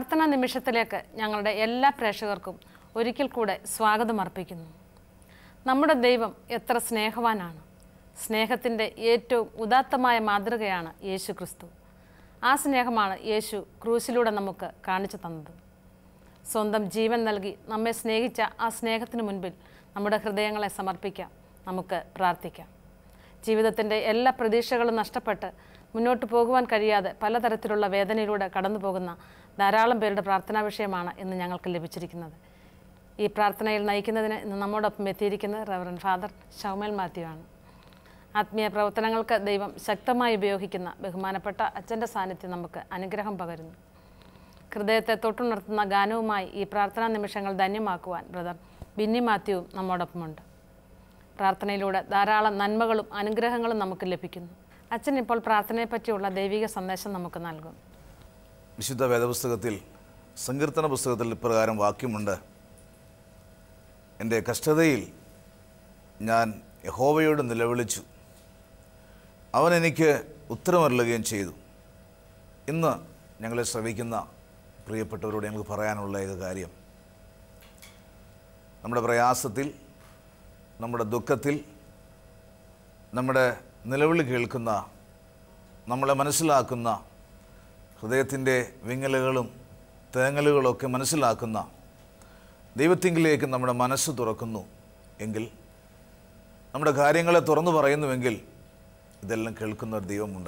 പ്രാർത്ഥനാ നിമിഷത്തിലേക്ക് ഞങ്ങളുടെ എല്ലാ പ്രേക്ഷകർക്കും ഒരിക്കൽ കൂടെ സ്വാഗതം അർപ്പിക്കുന്നു നമ്മുടെ ദൈവം എത്ര സ്നേഹവാനാണ് സ്നേഹത്തിൻ്റെ ഏറ്റവും ഉദാത്തമായ മാതൃകയാണ് യേശു ക്രിസ്തു ആ സ്നേഹമാണ് യേശു ക്രൂശിലൂടെ നമുക്ക് കാണിച്ചു തന്നത് സ്വന്തം ജീവൻ നൽകി നമ്മെ സ്നേഹിച്ച ആ സ്നേഹത്തിന് മുൻപിൽ നമ്മുടെ ഹൃദയങ്ങളെ സമർപ്പിക്കാം നമുക്ക് പ്രാർത്ഥിക്കാം ജീവിതത്തിൻ്റെ എല്ലാ പ്രതീക്ഷകളും നഷ്ടപ്പെട്ട് മുന്നോട്ട് പോകുവാൻ കഴിയാതെ പലതരത്തിലുള്ള വേദനയിലൂടെ കടന്നു പോകുന്ന ധാരാളം പേരുടെ പ്രാർത്ഥനാ വിഷയമാണ് ഇന്ന് ഞങ്ങൾക്ക് ലഭിച്ചിരിക്കുന്നത് ഈ പ്രാർത്ഥനയിൽ നയിക്കുന്നതിന് ഇന്ന് നമ്മോടൊപ്പം എത്തിയിരിക്കുന്നത് റവറൻ ഫാദർ ഷൗമൽ മാത്യു ആണ് ആത്മീയ പ്രവർത്തനങ്ങൾക്ക് ദൈവം ശക്തമായി ഉപയോഗിക്കുന്ന ബഹുമാനപ്പെട്ട അച്ഛൻ്റെ സാന്നിധ്യം നമുക്ക് അനുഗ്രഹം പകരുന്നു ഹൃദയത്തെ തൊട്ടുണർത്തുന്ന ഗാനവുമായി ഈ പ്രാർത്ഥനാ നിമിഷങ്ങൾ ധന്യമാക്കുവാൻ ബ്രദർ ബിന്നി മാത്യുവും നമ്മോടൊപ്പമുണ്ട് പ്രാർത്ഥനയിലൂടെ ധാരാളം നന്മകളും അനുഗ്രഹങ്ങളും നമുക്ക് ലഭിക്കുന്നു അച്ഛൻ ഇപ്പോൾ പ്രാർത്ഥനയെ പറ്റിയുള്ള ദൈവിക സന്ദേശം നമുക്ക് നൽകും വിശുദ്ധ വേദപുസ്തകത്തിൽ സങ്കീർത്തന പുസ്തകത്തിൽ ഇപ്രകാരം വാക്യമുണ്ട് എൻ്റെ കഷ്ടതയിൽ ഞാൻ യഹോവയോട് നിലവിളിച്ചു അവൻ എനിക്ക് ഉത്തരമരുളുകയും ചെയ്തു ഇന്ന് ഞങ്ങളെ ശ്രവിക്കുന്ന പ്രിയപ്പെട്ടവരോട് ഞങ്ങൾക്ക് പറയാനുള്ള ഏക കാര്യം നമ്മുടെ പ്രയാസത്തിൽ നമ്മുടെ ദുഃഖത്തിൽ നമ്മുടെ നിലവിളി കേൾക്കുന്ന നമ്മളെ മനസ്സിലാക്കുന്ന ഹൃദയത്തിൻ്റെ വിങ്ങലുകളും തേങ്ങലുകളൊക്കെ മനസ്സിലാക്കുന്ന ദൈവത്തിങ്കിലേക്ക് നമ്മുടെ മനസ്സ് തുറക്കുന്നു എങ്കിൽ നമ്മുടെ കാര്യങ്ങളെ തുറന്നു പറയുന്നുവെങ്കിൽ ഇതെല്ലാം കേൾക്കുന്ന ഒരു ദൈവമുണ്ട്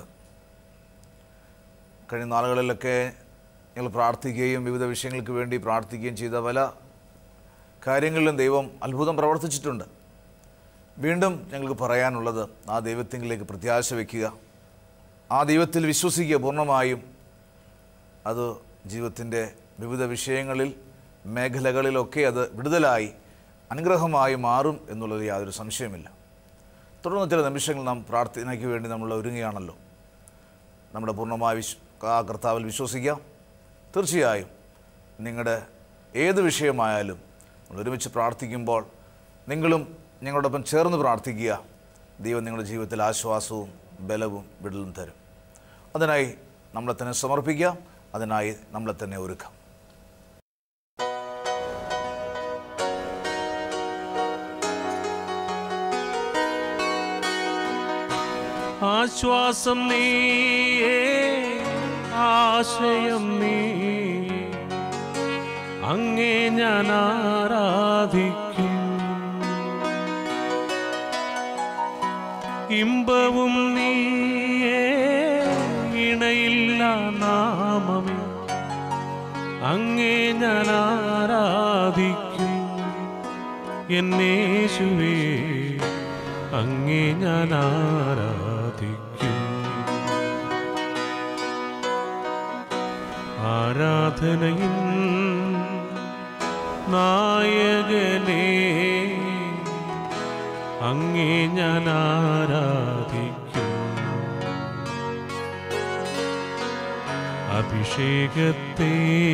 കഴിഞ്ഞ നാളുകളിലൊക്കെ ഞങ്ങൾ പ്രാർത്ഥിക്കുകയും വിവിധ വിഷയങ്ങൾക്ക് വേണ്ടി പ്രാർത്ഥിക്കുകയും ചെയ്ത പല കാര്യങ്ങളിലും ദൈവം അത്ഭുതം പ്രവർത്തിച്ചിട്ടുണ്ട് വീണ്ടും ഞങ്ങൾക്ക് പറയാനുള്ളത് ആ ദൈവത്തിങ്കിലേക്ക് പ്രത്യാശ വയ്ക്കുക ആ ദൈവത്തിൽ വിശ്വസിക്കുക പൂർണ്ണമായും അത് ജീവിതത്തിൻ്റെ വിവിധ വിഷയങ്ങളിൽ മേഖലകളിലൊക്കെ അത് വിടുതലായി അനുഗ്രഹമായി മാറും എന്നുള്ളത് യാതൊരു സംശയമില്ല തുടർന്ന് ചില നിമിഷങ്ങൾ നാം പ്രാർത്ഥനയ്ക്ക് വേണ്ടി നമ്മൾ ഒരുങ്ങുകയാണല്ലോ നമ്മുടെ പൂർണ്ണമായ വിശ് ആ കർത്താവിൽ വിശ്വസിക്കാം തീർച്ചയായും നിങ്ങളുടെ ഏത് വിഷയമായാലും നമ്മൾ ഒരുമിച്ച് പ്രാർത്ഥിക്കുമ്പോൾ നിങ്ങളും ഞങ്ങളോടൊപ്പം ചേർന്ന് പ്രാർത്ഥിക്കുക ദൈവം നിങ്ങളുടെ ജീവിതത്തിൽ ആശ്വാസവും ബലവും വിടലും തരും അതിനായി നമ്മളെ തന്നെ സമർപ്പിക്കാം അതിനായി നമ്മളെ തന്നെ ഒരുക്കാം ആശ്വാസം നീയേ ആശയം നീ അങ്ങേ ഞാൻ ആരാധിക്കും ഇമ്പവും നീയേ ഇണയില്ല നാമമേ അങ്ങേ ഞാൻ ആരാധിക്കും എന്നേശുവേ അങ്ങേ ഞാൻ ആരാധിക്കും ആരാധനയിൽ നായകനേ അങ്ങേ ഞാൻ ആരാധിക്കും അഭിഷേകത്തെ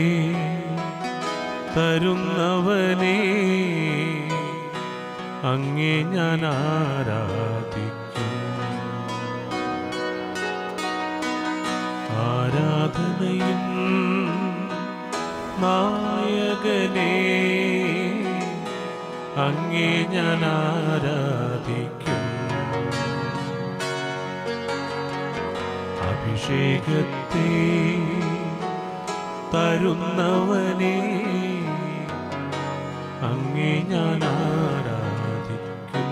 തരുന്നവനേ അങ്ങേ ഞാൻ ആരാധിക്കും ആരാധനയിൽ നായകനേ അങ്ങേ ഞാൻ ആരാധിക്കും അഭിഷേകത്തെ തരുന്നവനേ അങ്ങേ ഞാൻ ആരാധിക്കും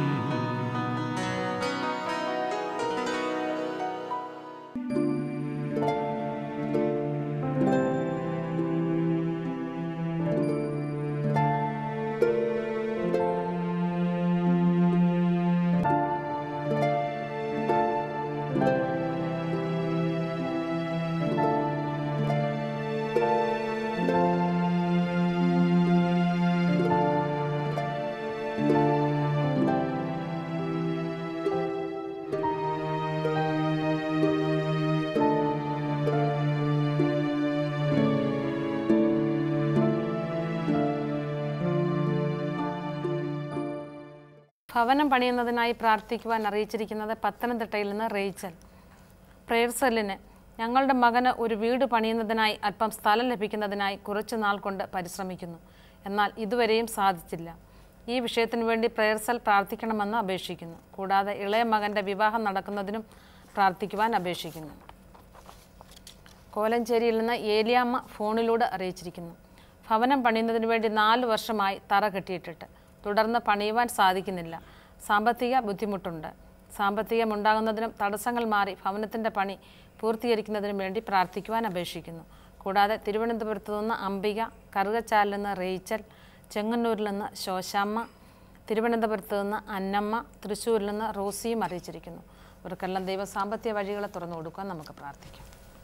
ഭവനം പണിയുന്നതിനായി പ്രാർത്ഥിക്കുവാൻ അറിയിച്ചിരിക്കുന്നത് പത്തനംതിട്ടയിൽ നിന്ന് റേച്ചൽ പ്രേയർ സെല്ലിന് ഞങ്ങളുടെ മകന് ഒരു വീട് പണിയുന്നതിനായി അല്പം സ്ഥലം ലഭിക്കുന്നതിനായി കുറച്ചു നാൾ കൊണ്ട് പരിശ്രമിക്കുന്നു എന്നാൽ ഇതുവരെയും സാധിച്ചില്ല ഈ വിഷയത്തിനു വേണ്ടി പ്രേയർസൽ പ്രാർത്ഥിക്കണമെന്ന് അപേക്ഷിക്കുന്നു കൂടാതെ ഇളയ മകൻ്റെ വിവാഹം നടക്കുന്നതിനും പ്രാർത്ഥിക്കുവാൻ അപേക്ഷിക്കുന്നു കോലഞ്ചേരിയിൽ നിന്ന് ഏലിയാമ്മ ഫോണിലൂടെ അറിയിച്ചിരിക്കുന്നു ഭവനം പണിയുന്നതിന് വേണ്ടി നാല് വർഷമായി തറ കെട്ടിയിട്ടിട്ട് തുടർന്ന് പണിയുവാൻ സാധിക്കുന്നില്ല സാമ്പത്തിക ബുദ്ധിമുട്ടുണ്ട് സാമ്പത്തികമുണ്ടാകുന്നതിനും തടസ്സങ്ങൾ മാറി ഭവനത്തിൻ്റെ പണി പൂർത്തീകരിക്കുന്നതിനും വേണ്ടി പ്രാർത്ഥിക്കുവാൻ അപേക്ഷിക്കുന്നു കൂടാതെ തിരുവനന്തപുരത്ത് നിന്ന് അംബിക കറുകച്ചാലിൽ നിന്ന് റേച്ചൽ ചെങ്ങന്നൂരിൽ നിന്ന് ശോശാമ്മ തിരുവനന്തപുരത്ത് നിന്ന് അന്നമ്മ തൃശ്ശൂരിൽ നിന്ന് റോസിയും അറിയിച്ചിരിക്കുന്നു ഇവർക്കെല്ലാം ദൈവ സാമ്പത്തിക വഴികളെ തുറന്നു കൊടുക്കാൻ നമുക്ക് പ്രാർത്ഥിക്കാം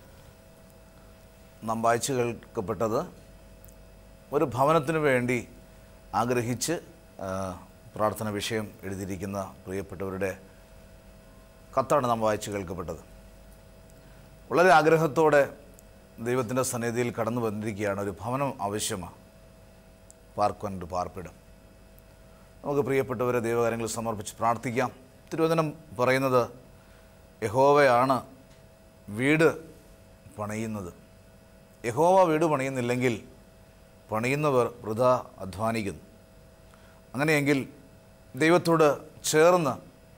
നാം വായിച്ചു കേൾക്കപ്പെട്ടത് ഒരു ഭവനത്തിന് വേണ്ടി ആഗ്രഹിച്ച് ആ, പ്രാർത്ഥന വിഷയം എഴുതിയിരിക്കുന്ന പ്രിയപ്പെട്ടവരുടെ കത്താണ് നാം വായിച്ചു കേൾക്കപ്പെട്ടത് വളരെ ആഗ്രഹത്തോടെ ദൈവത്തിൻ്റെ സന്നിധിയിൽ കടന്നു വന്നിരിക്കുകയാണ് ഒരു ഭവനം ആവശ്യമാണ് പാർക്കുവാൻ ഒരു പാർപ്പിടം നമുക്ക് പ്രിയപ്പെട്ടവരെ ദൈവകാര്യങ്ങൾ സമർപ്പിച്ച് പ്രാർത്ഥിക്കാം തിരുവചനം പറയുന്നത് യഹോവയാണ് വീട് പണിയുന്നത് യഹോവ വീട് പണിയുന്നില്ലെങ്കിൽ പണിയുന്നവർ വൃഥ അധ്വാനിക്കുന്നു അങ്ങനെയെങ്കിൽ ദൈവത്തോട് ചേർന്ന്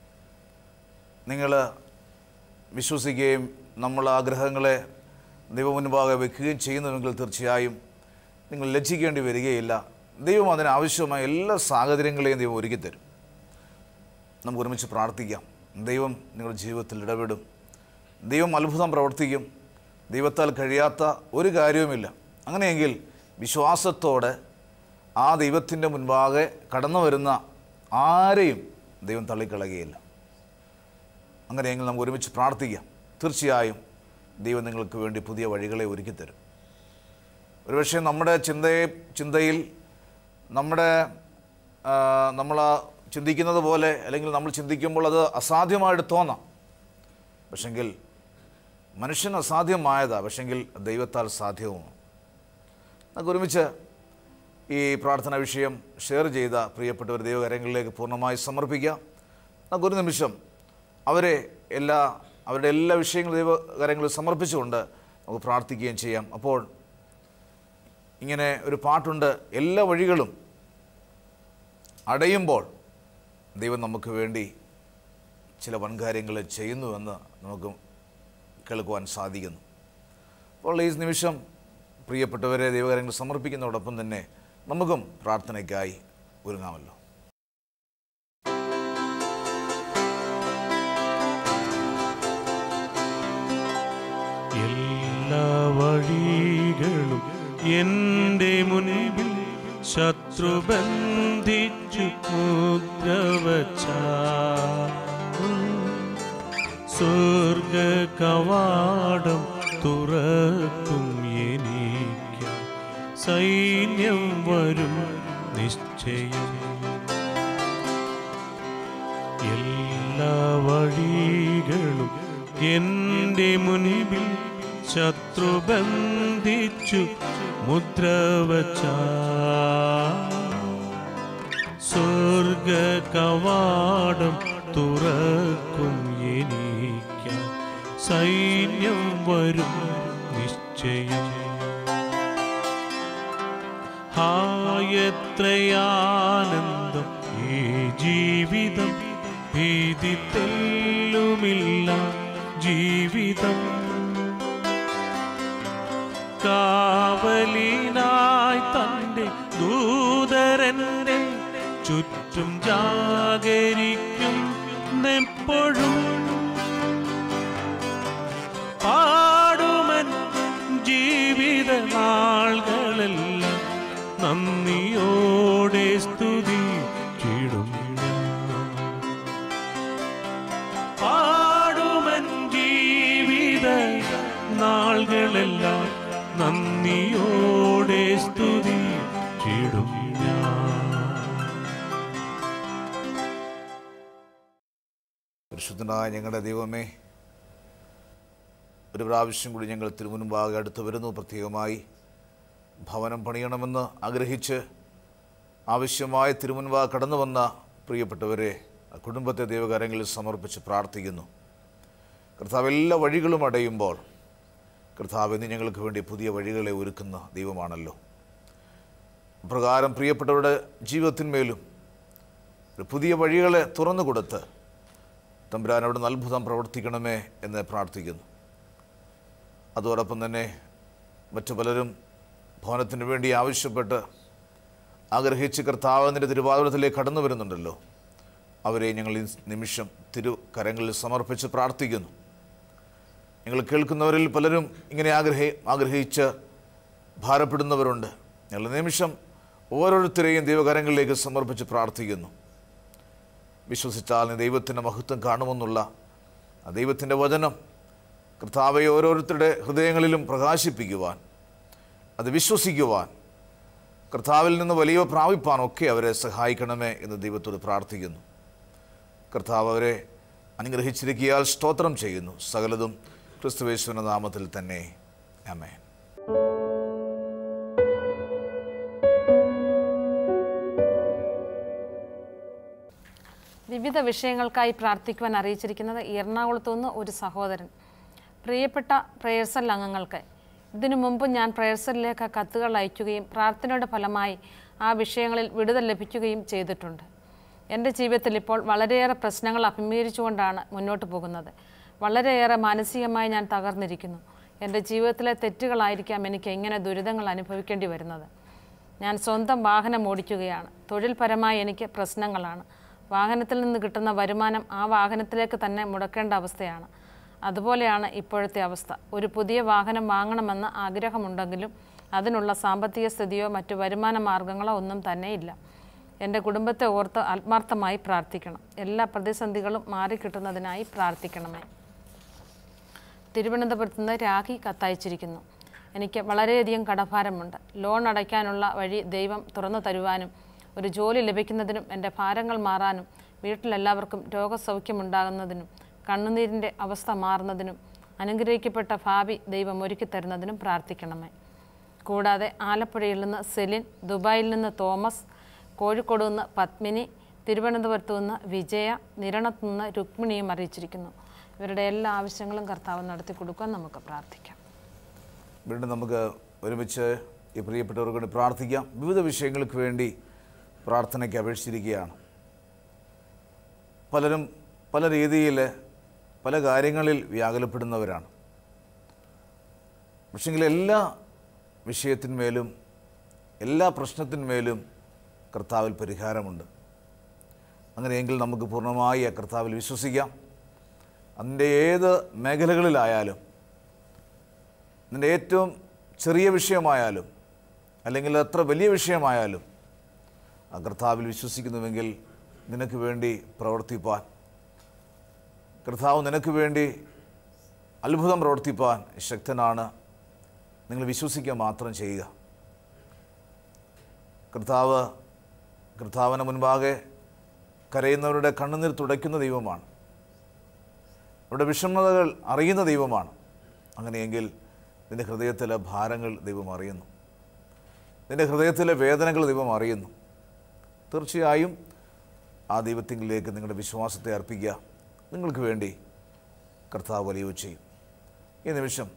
നിങ്ങൾ വിശ്വസിക്കുകയും നമ്മൾ ആഗ്രഹങ്ങളെ ദൈവമുൻപാകെ വെക്കുകയും ചെയ്യുന്നുവെങ്കിൽ തീർച്ചയായും നിങ്ങൾ ലജ്ജിക്കേണ്ടി വരികയില്ല ദൈവം അതിനാവശ്യമായ എല്ലാ സാഹചര്യങ്ങളെയും ദൈവം ഒരുക്കിത്തരും നമുക്ക് ഒരുമിച്ച് പ്രാർത്ഥിക്കാം ദൈവം നിങ്ങളുടെ ജീവിതത്തിൽ ഇടപെടും ദൈവം അത്ഭുതം പ്രവർത്തിക്കും ദൈവത്താൽ കഴിയാത്ത ഒരു കാര്യവുമില്ല അങ്ങനെയെങ്കിൽ വിശ്വാസത്തോടെ ആ ദൈവത്തിൻ്റെ മുൻപാകെ കടന്നു വരുന്ന ആരെയും ദൈവം തള്ളിക്കളയുകയില്ല അങ്ങനെയെങ്കിൽ നമുക്ക് ഒരുമിച്ച് പ്രാർത്ഥിക്കാം തീർച്ചയായും ദൈവം നിങ്ങൾക്ക് വേണ്ടി പുതിയ വഴികളെ ഒരുക്കിത്തരും ഒരുപക്ഷെ നമ്മുടെ ചിന്തയെ ചിന്തയിൽ നമ്മുടെ ആ, നമ്മൾ ആ ചിന്തിക്കുന്നത് പോലെ അല്ലെങ്കിൽ നമ്മൾ ചിന്തിക്കുമ്പോൾ അത് അസാധ്യമായിട്ട് തോന്നാം പക്ഷെങ്കിൽ മനുഷ്യൻ അസാധ്യമായതാ പക്ഷെങ്കിൽ ദൈവത്താൽ സാധ്യവുമാണ് നമുക്ക് ഒരുമിച്ച് ഈ പ്രാർത്ഥനാ വിഷയം ഷെയർ ചെയ്ത പ്രിയപ്പെട്ടവർ ദൈവകരങ്ങളിലേക്ക് പൂർണ്ണമായി സമർപ്പിക്കാം നമുക്കൊരു നിമിഷം അവരെ എല്ലാ അവരുടെ എല്ലാ വിഷയങ്ങളും ദൈവകരങ്ങളിൽ സമർപ്പിച്ചുകൊണ്ട് നമുക്ക് പ്രാർത്ഥിക്കുകയും ചെയ്യാം അപ്പോൾ ഇങ്ങനെ ഒരു പാട്ടുണ്ട് എല്ലാ വഴികളും അടയുമ്പോൾ ദൈവം നമുക്ക് വേണ്ടി ചില വൻകാര്യങ്ങൾ ചെയ്യുന്നുവെന്ന് നമുക്ക് കേൾക്കുവാൻ സാധിക്കുന്നു അപ്പോൾ ഈ നിമിഷം പ്രിയപ്പെട്ടവരെ ദൈവകാര്യങ്ങൾ സമർപ്പിക്കുന്നതോടൊപ്പം തന്നെ നമുക്കും പ്രാർത്ഥനയ്ക്കായി ഒരുങ്ങാമല്ലോ എല്ലാ വഴികളും എൻ്റെ മുൻപിൽ ശത്രു ബന്ധിച്ചു മുദ്രവച്ച സ്വർഗ കവാടം തുറക്കും എനിക്ക് സൈന്യം വരും നിശ്ചയം എല്ലാ വഴികളും എൻ്റെ മുൻപിൽ ശത്രു ബന്ധിച്ചു മുദ്രവച്ച സ്വർഗ കവാടം തുറക്കും എനിക്ക് സൈന്യം വരും നിശ്ചയം ഹായത്രയാനന്ദം ഈ ജീവിതം ഭീതി തെല്ലുമില്ല ജീവിതം കാവലിനായി തൻ്റെ ദൂതരൻ്റെ ചുറ്റും ജാഗരിക്കും എപ്പോഴും പാടുമൻ ജീവിത നാളുകളെല്ലാം നന്ദിയോടെ സ്തുതി ചീടും പാടുമൻ ജീവിത നാളുകളെല്ലാം നന്ദിയോടെ സ്തുതി ചീടും പരിശുദ്ധനായ ഞങ്ങളുടെ ദൈവമേ ഒരു പ്രാവശ്യം കൂടി ഞങ്ങൾ തിരുമുൻപാകെ അടുത്ത് വരുന്നു പ്രത്യേകമായി ഭവനം പണിയണമെന്ന് ആഗ്രഹിച്ച് ആവശ്യമായ തിരുമുൻപാകെ കടന്നു വന്ന പ്രിയപ്പെട്ടവരെ ആ കുടുംബത്തെ ദൈവകാര്യങ്ങളിൽ സമർപ്പിച്ച് പ്രാർത്ഥിക്കുന്നു കർത്താവ് എല്ലാ വഴികളും അടയുമ്പോൾ കർത്താവ് നീ ഞങ്ങൾക്ക് വേണ്ടി പുതിയ വഴികളെ ഒരുക്കുന്ന ദൈവമാണല്ലോ പ്രകാരം പ്രിയപ്പെട്ടവരുടെ ജീവിതത്തിന്മേലും ഒരു പുതിയ വഴികളെ തുറന്നു കൊടുത്ത് തമ്പുരാൻ അവിടെ നിന്ന് അത്ഭുതം പ്രവർത്തിക്കണമേ എന്ന് പ്രാർത്ഥിക്കുന്നു അതോടൊപ്പം തന്നെ മറ്റു പലരും ഭവനത്തിന് വേണ്ടി ആവശ്യപ്പെട്ട് ആഗ്രഹിച്ച് കർത്താവിൻ്റെ തിരുവാതിരത്തിലേക്ക് കടന്നു വരുന്നുണ്ടല്ലോ അവരെ ഞങ്ങൾ ഈ നിമിഷം തിരു കരങ്ങളിൽ സമർപ്പിച്ച് പ്രാർത്ഥിക്കുന്നു ഞങ്ങൾ കേൾക്കുന്നവരിൽ പലരും ഇങ്ങനെ ആഗ്രഹി ആഗ്രഹിച്ച് ഭാരപ്പെടുന്നവരുണ്ട് ഞങ്ങൾ നിമിഷം ഓരോരുത്തരെയും ദൈവകരങ്ങളിലേക്ക് സമർപ്പിച്ച് പ്രാർത്ഥിക്കുന്നു വിശ്വസിച്ചാൽ നീ ദൈവത്തിൻ്റെ മഹത്വം കാണുമെന്നുള്ള ആ ദൈവത്തിൻ്റെ വചനം കർത്താവെ ഓരോരുത്തരുടെ ഹൃദയങ്ങളിലും പ്രകാശിപ്പിക്കുവാൻ അത് വിശ്വസിക്കുവാൻ കർത്താവിൽ നിന്ന് വലിയ പ്രാപിപ്പാനൊക്കെ അവരെ സഹായിക്കണമേ എന്ന് ദൈവത്തോട് പ്രാർത്ഥിക്കുന്നു കർത്താവ് അവരെ അനുഗ്രഹിച്ചിരിക്കിയാൽ സ്തോത്രം ചെയ്യുന്നു സകലതും ക്രിസ്തുവേശ്വര നാമത്തിൽ തന്നെ അമേൻ വിവിധ വിഷയങ്ങൾക്കായി പ്രാർത്ഥിക്കുവാൻ അറിയിച്ചിരിക്കുന്നത് എറണാകുളത്തു നിന്ന് ഒരു സഹോദരൻ പ്രിയപ്പെട്ട പ്രേയർസൽ അംഗങ്ങൾക്ക് ഇതിനു മുമ്പ് ഞാൻ പ്രേയർസലിലേക്ക് കത്തുകൾ അയക്കുകയും പ്രാർത്ഥനയുടെ ഫലമായി ആ വിഷയങ്ങളിൽ വിടുതൽ ലഭിക്കുകയും ചെയ്തിട്ടുണ്ട് എൻ്റെ ജീവിതത്തിൽ ഇപ്പോൾ വളരെയേറെ പ്രശ്നങ്ങൾ അഭിമുഖീകരിച്ചുകൊണ്ടാണ് മുന്നോട്ട് പോകുന്നത് വളരെയേറെ മാനസികമായി ഞാൻ തകർന്നിരിക്കുന്നു എൻ്റെ ജീവിതത്തിലെ തെറ്റുകളായിരിക്കാം എനിക്ക് ഇങ്ങനെ ദുരിതങ്ങൾ അനുഭവിക്കേണ്ടി വരുന്നത് ഞാൻ സ്വന്തം വാഹനം ഓടിക്കുകയാണ് തൊഴിൽപരമായി എനിക്ക് പ്രശ്നങ്ങളാണ് വാഹനത്തിൽ നിന്ന് കിട്ടുന്ന വരുമാനം ആ വാഹനത്തിലേക്ക് തന്നെ മുടക്കേണ്ട അവസ്ഥയാണ് അതുപോലെയാണ് ഇപ്പോഴത്തെ അവസ്ഥ ഒരു പുതിയ വാഹനം വാങ്ങണമെന്ന് ആഗ്രഹമുണ്ടെങ്കിലും അതിനുള്ള സാമ്പത്തിക സ്ഥിതിയോ മറ്റു വരുമാന മാർഗങ്ങളോ ഒന്നും തന്നെ ഇല്ല എൻ്റെ കുടുംബത്തെ ഓർത്ത് ആത്മാർത്ഥമായി പ്രാർത്ഥിക്കണം എല്ലാ പ്രതിസന്ധികളും മാറിക്കിട്ടുന്നതിനായി പ്രാർത്ഥിക്കണമേ തിരുവനന്തപുരത്ത് നിന്ന് രാഖി കത്തയച്ചിരിക്കുന്നു എനിക്ക് വളരെയധികം കടഭാരമുണ്ട് ലോൺ അടയ്ക്കാനുള്ള വഴി ദൈവം തുറന്നു തരുവാനും ഒരു ജോലി ലഭിക്കുന്നതിനും എൻ്റെ ഭാരങ്ങൾ മാറാനും വീട്ടിലെല്ലാവർക്കും രോഗസൗഖ്യമുണ്ടാകുന്നതിനും കണ്ണുനീരിൻ്റെ അവസ്ഥ മാറുന്നതിനും അനുഗ്രഹിക്കപ്പെട്ട ഭാവി ദൈവം ഒരുക്കി തരുന്നതിനും പ്രാർത്ഥിക്കണമേ കൂടാതെ ആലപ്പുഴയിൽ നിന്ന് സെലിൻ ദുബായിൽ നിന്ന് തോമസ് കോഴിക്കോട് നിന്ന് പത്മിനി തിരുവനന്തപുരത്ത് നിന്ന് വിജയ നിരണത്ത് നിന്ന് രുക്മിണിയും അറിയിച്ചിരിക്കുന്നു ഇവരുടെ എല്ലാ ആവശ്യങ്ങളും കർത്താവ് നടത്തി കൊടുക്കാൻ നമുക്ക് പ്രാർത്ഥിക്കാം വീണ്ടും നമുക്ക് ഒരുമിച്ച് ഈ പ്രിയപ്പെട്ടവർക്ക് വേണ്ടി പ്രാർത്ഥിക്കാം വിവിധ വിഷയങ്ങൾക്ക് വേണ്ടി പ്രാർത്ഥനയ്ക്ക് അപേക്ഷിച്ചിരിക്കുകയാണ് പലരും പല രീതിയിൽ പല കാര്യങ്ങളിൽ വ്യാകുലപ്പെടുന്നവരാണ് പക്ഷെങ്കിൽ എല്ലാ വിഷയത്തിന്മേലും എല്ലാ പ്രശ്നത്തിന്മേലും കർത്താവിൽ പരിഹാരമുണ്ട് അങ്ങനെയെങ്കിൽ നമുക്ക് പൂർണ്ണമായി ആ കർത്താവിൽ വിശ്വസിക്കാം അതിൻ്റെ ഏത് മേഖലകളിലായാലും നിൻ്റെ ഏറ്റവും ചെറിയ വിഷയമായാലും അല്ലെങ്കിൽ എത്ര വലിയ വിഷയമായാലും ആ കർത്താവിൽ വിശ്വസിക്കുന്നുവെങ്കിൽ നിനക്ക് വേണ്ടി പ്രവർത്തിപ്പാൻ കർത്താവ് നിനക്ക് വേണ്ടി അത്ഭുതം പ്രവർത്തിപ്പാൻ ശക്തനാണ് നിങ്ങൾ വിശ്വസിക്കുക മാത്രം ചെയ്യുക കർത്താവ് കർത്താവിന് മുൻപാകെ കരയുന്നവരുടെ കണ്ണുനീർ തുടയ്ക്കുന്ന ദൈവമാണ് അവരുടെ വിഷമതകൾ അറിയുന്ന ദൈവമാണ് അങ്ങനെയെങ്കിൽ നിൻ്റെ ഹൃദയത്തിലെ ഭാരങ്ങൾ ദൈവം അറിയുന്നു നിൻ്റെ ഹൃദയത്തിലെ വേദനകൾ ദൈവം അറിയുന്നു തീർച്ചയായും ആ ദൈവത്തിങ്കിലേക്ക് നിങ്ങളുടെ വിശ്വാസത്തെ അർപ്പിക്കുക നിങ്ങൾക്ക് വേണ്ടി കർത്താവ് വലിയ ചെയ്യും ഈ നിമിഷം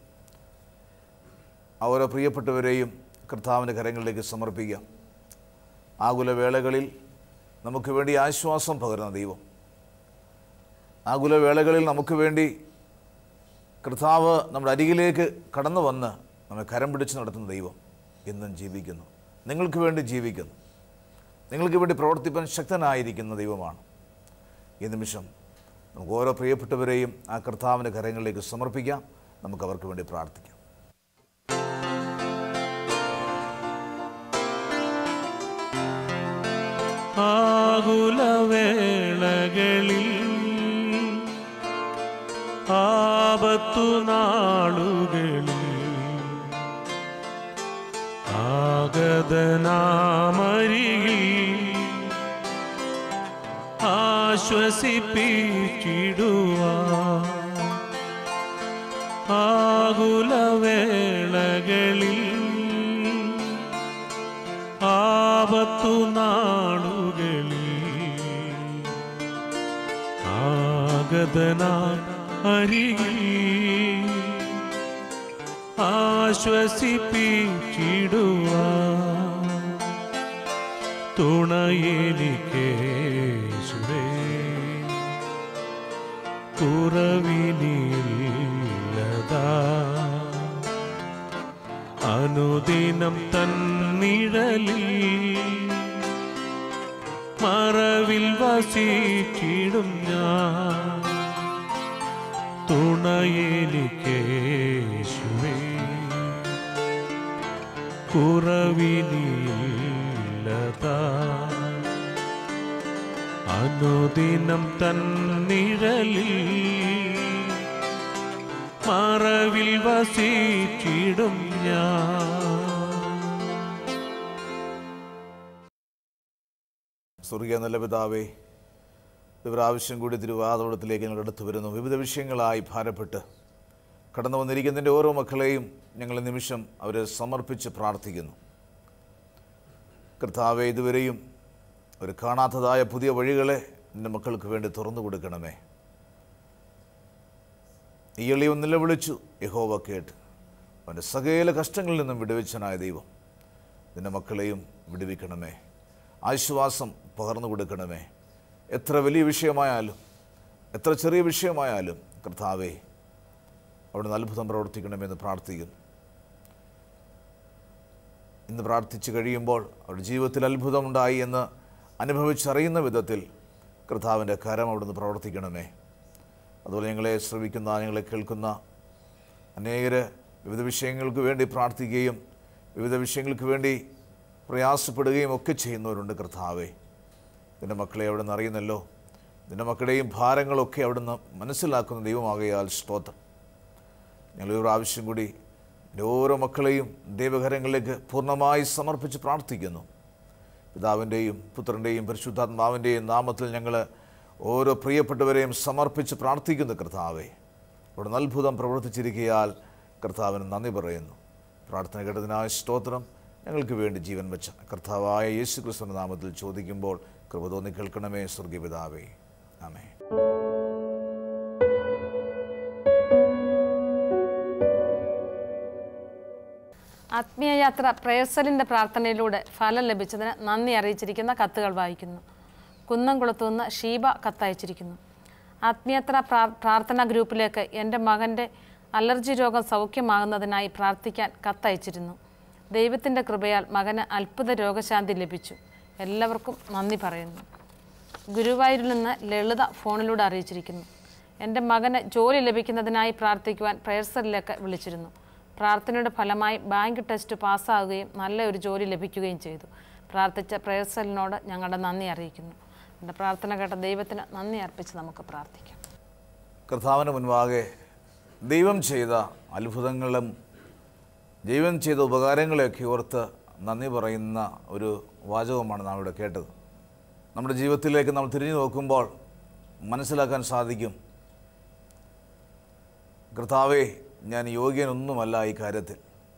ആ ഓരോ പ്രിയപ്പെട്ടവരെയും കർത്താവിൻ്റെ കരങ്ങളിലേക്ക് സമർപ്പിക്കാം ആകുല വേളകളിൽ നമുക്ക് വേണ്ടി ആശ്വാസം പകരുന്ന ദൈവം ആകുല വേളകളിൽ നമുക്ക് വേണ്ടി കർത്താവ് നമ്മുടെ അരികിലേക്ക് കടന്നു വന്ന് നമ്മെ കരം പിടിച്ച് നടത്തുന്ന ദൈവം എന്നും ജീവിക്കുന്നു നിങ്ങൾക്ക് വേണ്ടി ജീവിക്കുന്നു നിങ്ങൾക്ക് വേണ്ടി പ്രവർത്തിപ്പാൻ ശക്തനായിരിക്കുന്ന ദൈവമാണ് ഈ നിമിഷം നമുക്ക് ഓരോ പ്രിയപ്പെട്ടവരെയും ആ കർത്താവിൻ്റെ കരങ്ങളിലേക്ക് സമർപ്പിക്കാം നമുക്ക് അവർക്ക് വേണ്ടി പ്രാർത്ഥിക്കാം ആകുലവേളകളിൽ ആപത്തു നാളുകളിൽ ആഗതനാമരികിൽ ആശ്വസിപ്പിച്ചിടുവാ ആകുലവേളകളിൽ ആപത്തു നാളുകളിൽ ആഗതന അരികിൽ ആശ്വസിപ്പിച്ചിടുവാ തുണയെനിക്കേശുവേ കുറവിനില്ലതാ അനുദിനം തന്നിഴലിൽ മറവിൽ വസിച്ചിടും ഞാൻ തുണയെനിക്കേശുവേ കുറവിനില്ലതാ അനുദിനം തന്നിഴലിൽ മറവിൽ വസിച്ചിടും ഞാൻ സ്വർഗീയ നല്ല പിതാവേ ഇവരാവശ്യം കൂടി തിരുവാതോടത്തിലേക്ക് ഞങ്ങൾ അടുത്ത് വരുന്നു വിവിധ വിഷയങ്ങളായി ഭാരപ്പെട്ട് കടന്നു വന്നിരിക്കുന്നതിൻ്റെ ഓരോ മക്കളെയും ഞങ്ങൾ ഈ നിമിഷം അവരെ സമർപ്പിച്ച് പ്രാർത്ഥിക്കുന്നു കർത്താവെ ഇതുവരെയും ഒരു കാണാത്തതായ പുതിയ വഴികളെ എൻ്റെ മക്കൾക്ക് വേണ്ടി തുറന്നു കൊടുക്കണമേ ഈ എളിയ നിലവിളിച്ചു യഹോവ കേട്ട് അവൻ്റെ സകല കഷ്ടങ്ങളിൽ നിന്നും വിടുവിച്ചനായ ദൈവം നിന്റെ മക്കളെയും വിടുവിക്കണമേ ആശ്വാസം പകർന്നു കൊടുക്കണമേ എത്ര വലിയ വിഷയമായാലും എത്ര ചെറിയ വിഷയമായാലും കർത്താവേ അവിടുന്ന് അത്ഭുതം പ്രവർത്തിക്കണമെന്ന് പ്രാർത്ഥിക്കുന്നു ഇന്ന് പ്രാർത്ഥിച്ചു കഴിയുമ്പോൾ അവരുടെ ജീവിതത്തിൽ അത്ഭുതമുണ്ടായി എന്ന് അനുഭവിച്ചറിയുന്ന വിധത്തിൽ കർത്താവിൻ്റെ കരം അവിടുന്ന് പ്രവർത്തിക്കണമേ അതുപോലെ ഞങ്ങളെ ശ്രവിക്കുന്ന ഞങ്ങളെ കേൾക്കുന്ന അനേകര് വിവിധ വിഷയങ്ങൾക്ക് വേണ്ടി പ്രാർത്ഥിക്കുകയും വിവിധ വിഷയങ്ങൾക്ക് വേണ്ടി പ്രയാസപ്പെടുകയും ഒക്കെ ചെയ്യുന്നവരുണ്ട് കർത്താവേ നിൻ്റെ മക്കളെ അവിടെ നിന്ന് അറിയുന്നല്ലോ നിൻ്റെ മക്കളുടെയും ഭാരങ്ങളൊക്കെ അവിടുന്ന് മനസ്സിലാക്കുന്ന ദൈവമാകയാൽ സ്തോത്രം ഞങ്ങൾ ഒരു പ്രാവശ്യം കൂടി എൻ്റെ ഓരോ മക്കളെയും ദൈവകരങ്ങളിലേക്ക് പൂർണ്ണമായി സമർപ്പിച്ച് പ്രാർത്ഥിക്കുന്നു പിതാവിൻ്റെയും പുത്രൻ്റെയും പരിശുദ്ധാത്മാവിൻ്റെയും നാമത്തിൽ ഞങ്ങൾ ഓരോ പ്രിയപ്പെട്ടവരെയും സമർപ്പിച്ച് പ്രാർത്ഥിക്കുന്നു കർത്താവെ അവിടെ അത്ഭുതം പ്രവർത്തിച്ചിരിക്കയാൽ കർത്താവിന് നന്ദി പറയുന്നു പ്രാർത്ഥന കേട്ടതിനായ സ്തോത്രം ഞങ്ങൾക്ക് വേണ്ടി ജീവൻ വെച്ച കർത്താവായ യേശു ക്രിസ്തുവിൻ്റെ നാമത്തിൽ ചോദിക്കുമ്പോൾ കൃപ തോന്നി കേൾക്കണമേ സ്വർഗീയപിതാവേ ആമേ ആത്മീയയാത്ര പ്രേസലിൻ്റെ പ്രാർത്ഥനയിലൂടെ ഫലം ലഭിച്ചതിന് നന്ദി അറിയിച്ചിരിക്കുന്ന കത്തുകൾ വായിക്കുന്നു കുന്നംകുളത്തു നിന്ന് ഷീബ കത്തയച്ചിരിക്കുന്നു ആത്മീയത്ര പ്രാ- പ്രാർത്ഥനാ ഗ്രൂപ്പിലേക്ക് എൻ്റെ മകൻ്റെ അലർജി രോഗം സൗഖ്യമാകുന്നതിനായി പ്രാർത്ഥിക്കാൻ കത്തയച്ചിരുന്നു ദൈവത്തിൻ്റെ കൃപയാൽ മകന് അത്ഭുത രോഗശാന്തി ലഭിച്ചു എല്ലാവർക്കും നന്ദി പറയുന്നു ഗുരുവായൂരിൽ നിന്ന് ലളിത ഫോണിലൂടെ അറിയിച്ചിരിക്കുന്നു എൻ്റെ മകന് ജോലി ലഭിക്കുന്നതിനായി പ്രാർത്ഥിക്കുവാൻ പ്രേയർസലിലേക്ക് വിളിച്ചിരുന്നു പ്രാർത്ഥനയുടെ ഫലമായി ബാങ്ക് ടെസ്റ്റ് പാസ്സാവുകയും നല്ല ഒരു ജോലി ലഭിക്കുകയും ചെയ്തു പ്രാർത്ഥിച്ച പ്രേയർസലിനോട് ഞങ്ങളുടെ നന്ദി അറിയിക്കുന്നു എൻ്റെ പ്രാർത്ഥന കേട്ട ദൈവത്തിന് നന്ദി അർപ്പിച്ച് നമുക്ക് പ്രാർത്ഥിക്കാം കർത്താവിന് മുൻപാകെ ദൈവം ചെയ്ത അത്ഭുതങ്ങളും ദൈവം ചെയ്ത ഉപകാരങ്ങളെയൊക്കെ ഓർത്ത് നന്ദി പറയുന്ന ഒരു വാചകമാണ് നാം ഇവിടെ കേട്ടത് നമ്മുടെ ജീവിതത്തിലേക്ക് നമ്മൾ തിരിഞ്ഞു നോക്കുമ്പോൾ മനസ്സിലാക്കാൻ സാധിക്കും കർത്താവേ ഞാൻ യോഗ്യനൊന്നുമല്ല ഈ കാര്യത്തിൽ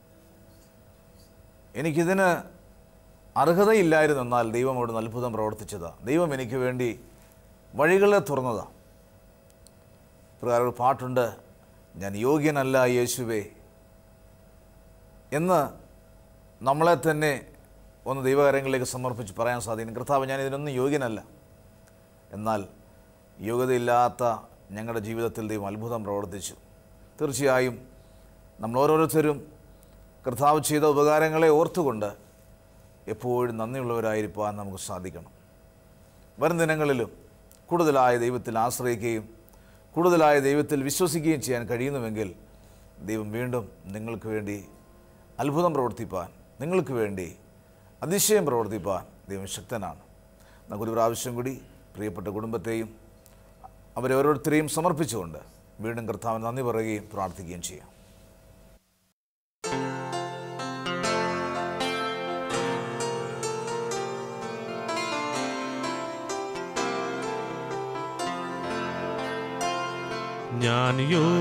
എനിക്കിതിന് അർഹതയില്ലായിരുന്നു എന്നാൽ ദൈവം അവിടെ അത്ഭുതം പ്രവർത്തിച്ചതാണ് ദൈവം എനിക്ക് വേണ്ടി വഴികളെ തുറന്നതാണ് പ്രകാരം ഒരു പാട്ടുണ്ട് ഞാൻ യോഗ്യനല്ല യേശുവേ എന്ന് നമ്മളെ തന്നെ ഒന്ന് ദൈവകാര്യങ്ങളിലേക്ക് സമർപ്പിച്ച് പറയാൻ സാധിക്കും കർത്താവ് ഞാൻ ഇതിനൊന്നും യോഗ്യനല്ല എന്നാൽ യോഗ്യതയില്ലാത്ത ഞങ്ങളുടെ ജീവിതത്തിൽ ദൈവം അത്ഭുതം പ്രവർത്തിച്ചു തീർച്ചയായും നമ്മൾ ഓരോരുത്തരും കർത്താവ് ചെയ്ത ഉപകാരങ്ങളെ ഓർത്തുകൊണ്ട് എപ്പോഴും നന്ദിയുള്ളവരായിരിക്കാൻ നമുക്ക് സാധിക്കണം വരും ദിനങ്ങളിലും കൂടുതലായ ദൈവത്തിൽ ആശ്രയിക്കുകയും കൂടുതലായ ദൈവത്തിൽ വിശ്വസിക്കുകയും ചെയ്യാൻ കഴിയുന്നുവെങ്കിൽ ദൈവം വീണ്ടും നിങ്ങൾക്ക് വേണ്ടി അത്ഭുതം പ്രവർത്തിപ്പാൻ നിങ്ങൾക്ക് വേണ്ടി അതിശയം പ്രവർത്തിപ്പാൻ ദൈവം ശക്തനാണ് നമുക്കൊരു പ്രാവശ്യം കൂടി പ്രിയപ്പെട്ട കുടുംബത്തെയും അവരെ ഓരോരുത്തരെയും സമർപ്പിച്ചുകൊണ്ട് വീണ്ടും കർത്താവിന് നന്ദി പറയുകയും പ്രാർത്ഥിക്കുകയും ചെയ്യാം ഞാൻ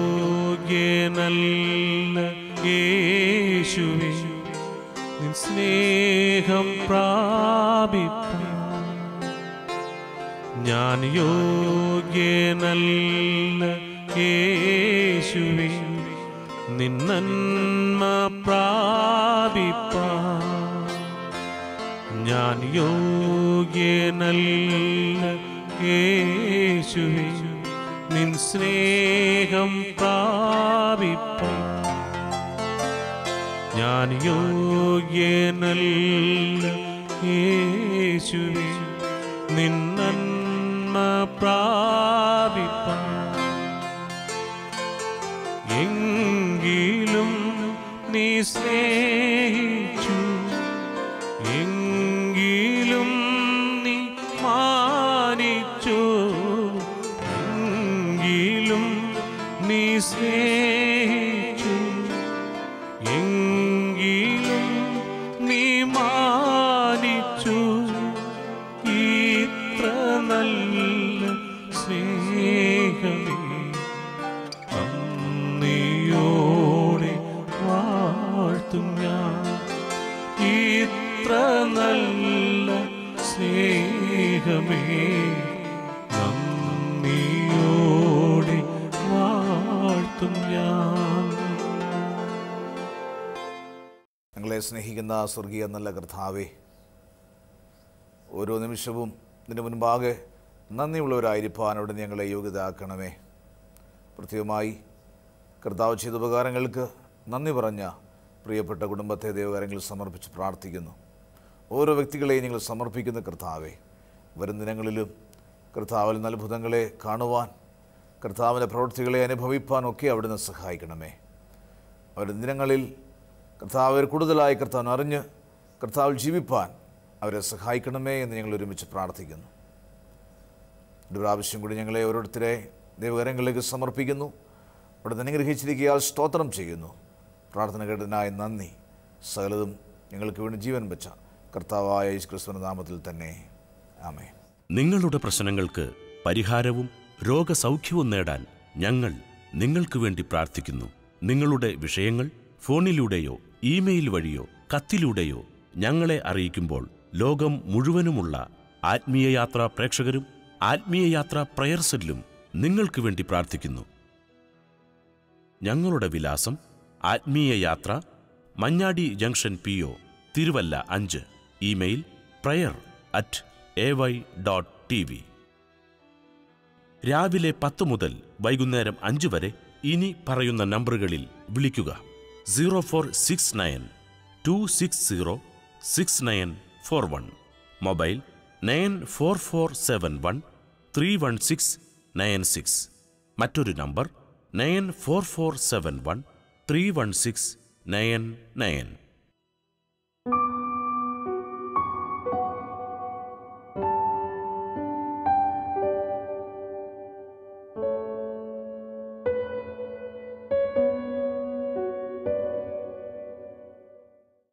യോഗ്യനല്ല യേശുവേ നിൻ സ്നേഹം പ്രാപിപ്പാൻ ഞാൻ യോഗ്യനല്ല യേശുവേ നിന്നന്മ പ്രാപിപ്പാൻ ഞാൻ യോഗ്യനല്ല യേശുവേ നിൻ സ്നേഹം പ്രാപിപ്പാൻ ഞാൻ യോഗ്യനല്ല യേശുവേ നിന്നന്മ പ്രാപിപ്പാൻ എങ്കിലും നീ സ്നേഹിച്ചു എങ്കിലും നീ മാനിച്ചു എങ്കിലും നീ സ്നേഹിച്ചു എങ്കിലും നീ മാനിച്ചു ഇത്ര നല്ല സ്നേഹമേ നന്ദിയോടെ വാഴ്ത്തും ഞാൻ ഇത്ര നല്ല സ്നേഹമേ നന്ദിയോടെ വാഴ്ത്തും ഞാൻ ഞങ്ങളെ സ്നേഹിക്കുന്ന സ്വർഗീയ നല്ല കർത്താവേ ഓരോ നിമിഷവും ഇതിന് മുൻപാകെ നന്ദിയുള്ളവരായിരിക്കാൻ അവിടെ ഞങ്ങളെ യോഗ്യതാക്കണമേ പ്രത്യേകമായി കർത്താവ് ചെയ്ത ഉപകാരങ്ങൾക്ക് നന്ദി പറഞ്ഞ പ്രിയപ്പെട്ട കുടുംബത്തെ ദൈവകാര്യങ്ങളിൽ സമർപ്പിച്ച് പ്രാർത്ഥിക്കുന്നു ഓരോ വ്യക്തികളെയും ഞങ്ങൾ സമർപ്പിക്കുന്ന കർത്താവെ വരും ദിനങ്ങളിലും കർത്താവിൽ നിന്ന് അത്ഭുതങ്ങളെ കാണുവാൻ കർത്താവിൻ്റെ പ്രവൃത്തികളെ അനുഭവിപ്പാനൊക്കെ അവിടുന്ന് സഹായിക്കണമേ അവരുടെ ദിനങ്ങളിൽ കർത്താവ് കൂടുതലായി കർത്താവ് അറിഞ്ഞ് കർത്താവിൽ ജീവിപ്പാൻ അവരെ സഹായിക്കണമേ എന്ന് ഞങ്ങൾ ഒരുമിച്ച് പ്രാർത്ഥിക്കുന്നു ഒരു പ്രാവശ്യം കൂടി ഞങ്ങളെ ഓരോരുത്തരെ ദൈവകരങ്ങളിലേക്ക് സമർപ്പിക്കുന്നു അവിടെ നിന്ന് അനുഗ്രഹിച്ചിരിക്കയാൽ സ്തോത്രം ചെയ്യുന്നു പ്രാർത്ഥന കേട്ടതിനായി നന്ദി സകലതും ഞങ്ങൾക്ക് വേണ്ടി ജീവൻ വെച്ച കർത്താവായ യേശു ക്രിസ്തുവിന്റെ നാമത്തിൽ തന്നെ ആമേ നിങ്ങളുടെ പ്രശ്നങ്ങൾക്ക് പരിഹാരവും രോഗസൗഖ്യവും നേടാൻ ഞങ്ങൾ നിങ്ങൾക്ക് വേണ്ടി പ്രാർത്ഥിക്കുന്നു നിങ്ങളുടെ വിഷയങ്ങൾ ഫോണിലൂടെയോ ഇമെയിൽ വഴിയോ കത്തിലൂടെയോ ഞങ്ങളെ അറിയിക്കുമ്പോൾ ലോകം മുഴുവനുമുള്ള ആത്മീയ യാത്രാ പ്രേക്ഷകരും ആത്മീയ യാത്രാ പ്രയർ സെല്ലും നിങ്ങൾക്ക് വേണ്ടി പ്രാർത്ഥിക്കുന്നു ഞങ്ങളുടെ വിലാസം Athmeeya Yathra Manjadi junction P O Thiruvalla അഞ്ച് email prayer at A Y dot T V രാവിലെ പത്ത് മുതൽ വൈകുന്നേരം അഞ്ച് വരെ ഇനി പറയുന്ന നമ്പറുകളിൽ വിളിക്കുക zero four six nine two six zero six nine four one mobile nine four four seven one three one six nine six മറ്റൊരു number nine four four seven one three one six nine nine